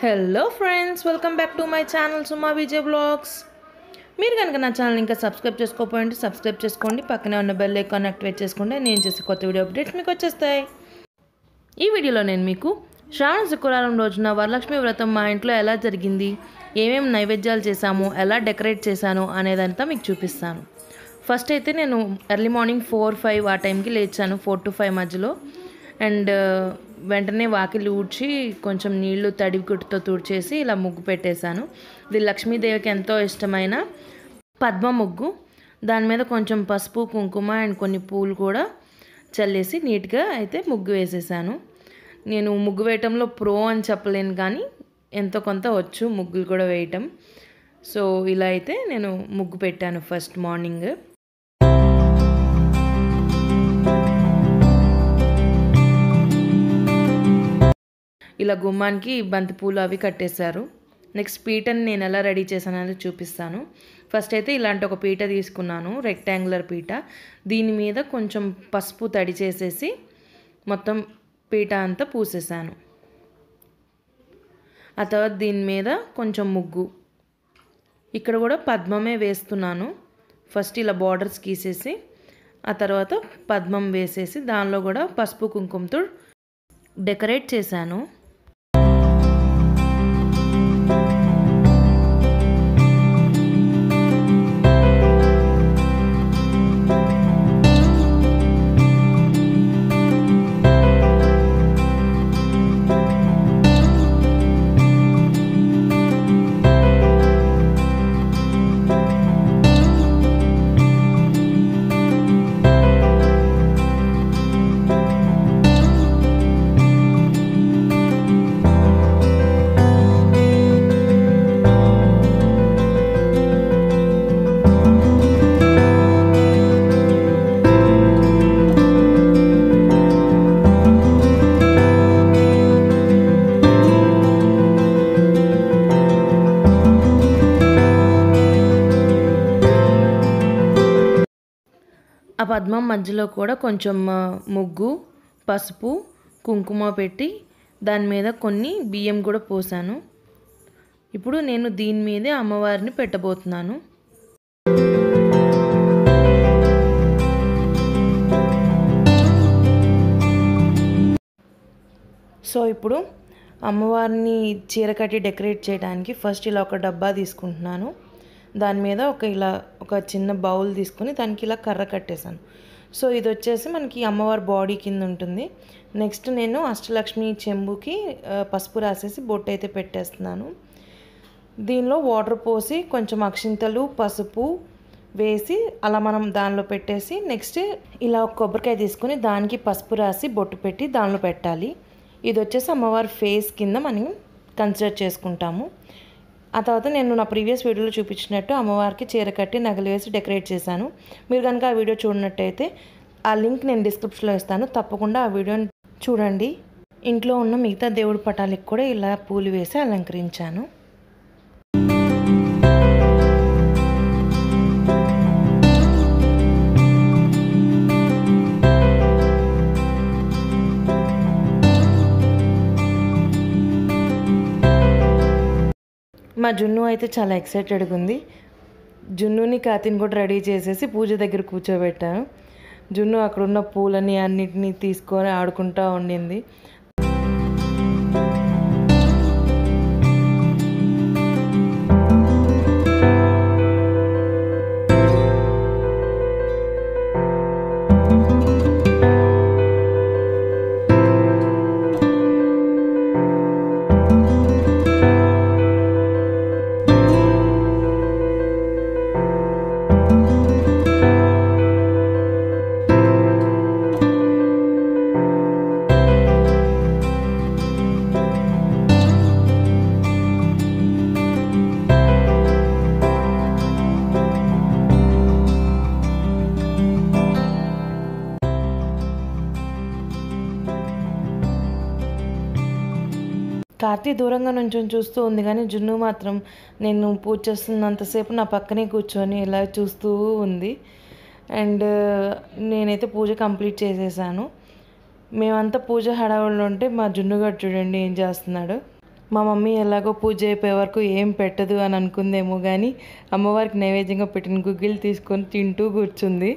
hello friends welcome back to my channel Suma Vijay blogs మీరు కనుక నా ఛానల్ ఇంకా సబ్స్క్రైబ్ చేసుకోకపోయింటే సబ్స్క్రైబ్ చేసుకోండి పక్కనే ఉన్న బెల్ ఐకాన్ యాక్టివేట్ చేసుకోండి నేను చేసే కొత్త వీడియో అప్డేట్స్ మీకు వచ్చేస్తాయి ఈ వీడియోలో నేను మీకు శ్రావణ శుక్రవారం రోజున వరలక్ష్మి వ్రతం మా ఇంట్లో ఎలా జరిగింది ఏమేమి నైవేద్యాలు చేశాము ఎలా డెకరేట్ చేశాను అనేదంతా మీకు చూపిస్తాను ఫస్ట్ అయితే నేను ఎర్లీ మార్నింగ్ ఫోర్ ఫైవ్ ఆ టైంకి లేచాను ఫోర్ టు ఫైవ్ మధ్యలో అండ్ వెంటనే వాకిలి ఊడ్చి కొంచెం నీళ్లు తడివి గుట్టుతో తుడిచేసి ఇలా ముగ్గు పెట్టేశాను ఇది లక్ష్మీదేవికి ఎంతో ఇష్టమైన పద్మ ముగ్గు దాని మీద కొంచెం పసుపు కుంకుమ అండ్ కొన్ని పూలు కూడా చల్లేసి నీట్గా అయితే ముగ్గు వేసేసాను నేను ముగ్గు వేయటంలో ప్రో అని చెప్పలేను కానీ ఎంతో కొంత వచ్చు ముగ్గులు కూడా వేయటం సో ఇలా అయితే నేను ముగ్గు పెట్టాను ఫస్ట్ మార్నింగ్ ఇలా గుమ్మానికి బంతిపూలు అవి కట్టేశారు నెక్స్ట్ పీటని నేను ఎలా రెడీ చేశాను అనేది చూపిస్తాను ఫస్ట్ అయితే ఇలాంటి ఒక పీట తీసుకున్నాను రెక్టాంగులర్ పీట దీని మీద కొంచెం పసుపు తడి చేసేసి మొత్తం పీట అంతా పూసేసాను ఆ తర్వాత దీని మీద కొంచెం ముగ్గు ఇక్కడ కూడా పద్మమే వేస్తున్నాను ఫస్ట్ ఇలా బార్డర్స్ గీసేసి ఆ తర్వాత పద్మం వేసేసి దానిలో కూడా పసుపు కుంకుమతో డెకరేట్ చేశాను ఆ పద్మం మధ్యలో కూడా కొంచెం ముగ్గు పసుపు కుంకుమ పెట్టి దాని మీద కొన్ని బియ్యం కూడా పోసాను ఇప్పుడు నేను దీని మీదే అమ్మవారిని పెట్టబోతున్నాను సో ఇప్పుడు అమ్మవారిని చీర కట్టి డెకరేట్ చేయడానికి ఫస్ట్ ఇలా ఒక డబ్బా తీసుకుంటున్నాను దాని మీద ఒక ఇలా ఒక చిన్న బౌల్ తీసుకుని దానికి ఇలా కర్ర కట్టేశాను సో ఇది వచ్చేసి మనకి అమ్మవారి బాడీ కింద ఉంటుంది నెక్స్ట్ నేను అష్టలక్ష్మి చెంబుకి పసుపు రాసేసి బొట్టు అయితే పెట్టేస్తున్నాను దీనిలో వాటర్ పోసి కొంచెం అక్షింతలు పసుపు వేసి అలా మనం దానిలో పెట్టేసి నెక్స్ట్ ఇలా ఒక కొబ్బరికాయ తీసుకుని దానికి పసుపు రాసి బొట్టు పెట్టి దానిలో పెట్టాలి ఇది వచ్చేసి అమ్మవారి ఫేస్ కింద మనం కన్సిడర్ చేసుకుంటాము ఆ తర్వాత నేను నా ప్రీవియస్ వీడియోలో చూపించినట్టు అమ్మవారికి చీర కట్టి నగలు వేసి డెకరేట్ చేశాను మీరు కనుక ఆ వీడియో చూడనట్టయితే ఆ లింక్ నేను డిస్క్రిప్షన్లో ఇస్తాను తప్పకుండా ఆ వీడియోని చూడండి ఇంట్లో ఉన్న మిగతా దేవుడి పటాలకు కూడా ఇలా పూలు వేసి అలంకరించాను మా జున్ను అయితే చాలా ఎక్సైటెడ్గా ఉంది జున్నుని కాతిని కూడా రెడీ చేసేసి పూజ దగ్గర కూర్చోబెట్టాను జున్ను అక్కడున్న పూలని అన్నిటినీ తీసుకొని ఆడుకుంటూ ఉండింది కార్తీ దూరంగా నుంచి చూస్తూ ఉంది కానీ జున్ను మాత్రం నేను పూజ చేస్తున్నంతసేపు నా పక్కనే కూర్చొని ఇలా చూస్తూ ఉంది అండ్ నేనైతే పూజ కంప్లీట్ చేసేసాను మేమంతా పూజ హడావుల్లో ఉంటే మా జున్నుగాడు చూడండి ఏం చేస్తున్నాడు మా మమ్మీ ఎలాగో పూజ అయిపోయే వరకు ఏం పెట్టదు అని అనుకుందేమో కానీ అమ్మవారికి నైవేద్యంగా పెట్టిన గుగ్గిలు తీసుకొని తింటూ కూర్చుంది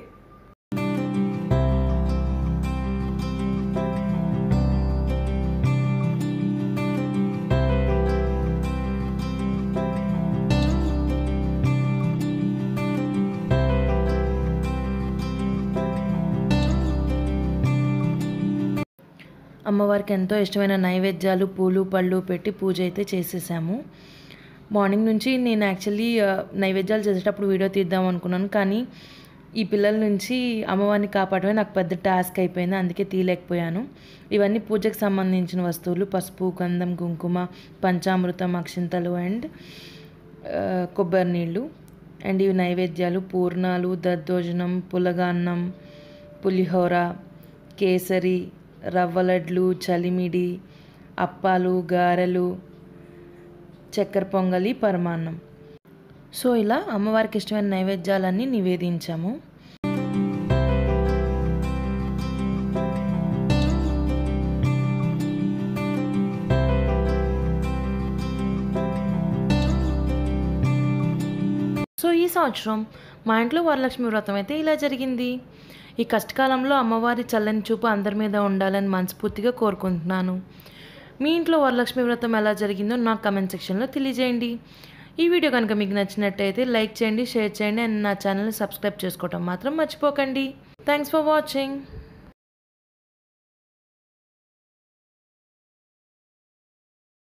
అమ్మవారికి ఎంతో ఇష్టమైన నైవేద్యాలు పూలు పళ్ళు పెట్టి పూజ అయితే చేసేసాము మార్నింగ్ నుంచి నేను యాక్చువల్లీ ఆ, నైవేద్యాలు చేసేటప్పుడు వీడియో తీద్దాం అనుకున్నాను కానీ ఈ పిల్లల నుంచి అమ్మవారిని కాపాడమే నాకు పెద్ద టాస్క్ అయిపోయింది అందుకే తీయలేకపోయాను ఇవన్నీ పూజకు సంబంధించిన వస్తువులు పసుపు గంధం కుంకుమ పంచామృతం అక్షింతలు అండ్ ఆ, కొబ్బరి నీళ్ళు అండ్ ఇవి నైవేద్యాలు పూర్ణాలు దద్దోజనం పులగాన్నం పులిహోర కేసరి రవ్వ లడ్లు చలిమిడి అప్పాలు గారెలు చక్కెర పొంగలి పరమాన్నం సో ఇలా అమ్మవారికి ఇష్టమైన నైవేద్యాలన్నీ నివేదించాము సో ఈ సంవత్సరం మా ఇంట్లో వరలక్ష్మి వ్రతం అయితే ఇలా జరిగింది ఈ కష్టకాలంలో అమ్మవారి చల్లని చూపు అందరి మీద ఉండాలని మనస్ఫూర్తిగా కోరుకుంటున్నాను మీ ఇంట్లో వరలక్ష్మి వ్రతం ఎలా జరిగిందో నాకు కమెంట్ సెక్షన్లో తెలియజేయండి ఈ వీడియో కనుక మీకు నచ్చినట్టయితే లైక్ చేయండి షేర్ చేయండి అండ్ నా ఛానల్ని సబ్స్క్రైబ్ చేసుకోవటం మాత్రం మర్చిపోకండి థ్యాంక్స్ ఫర్ వాచింగ్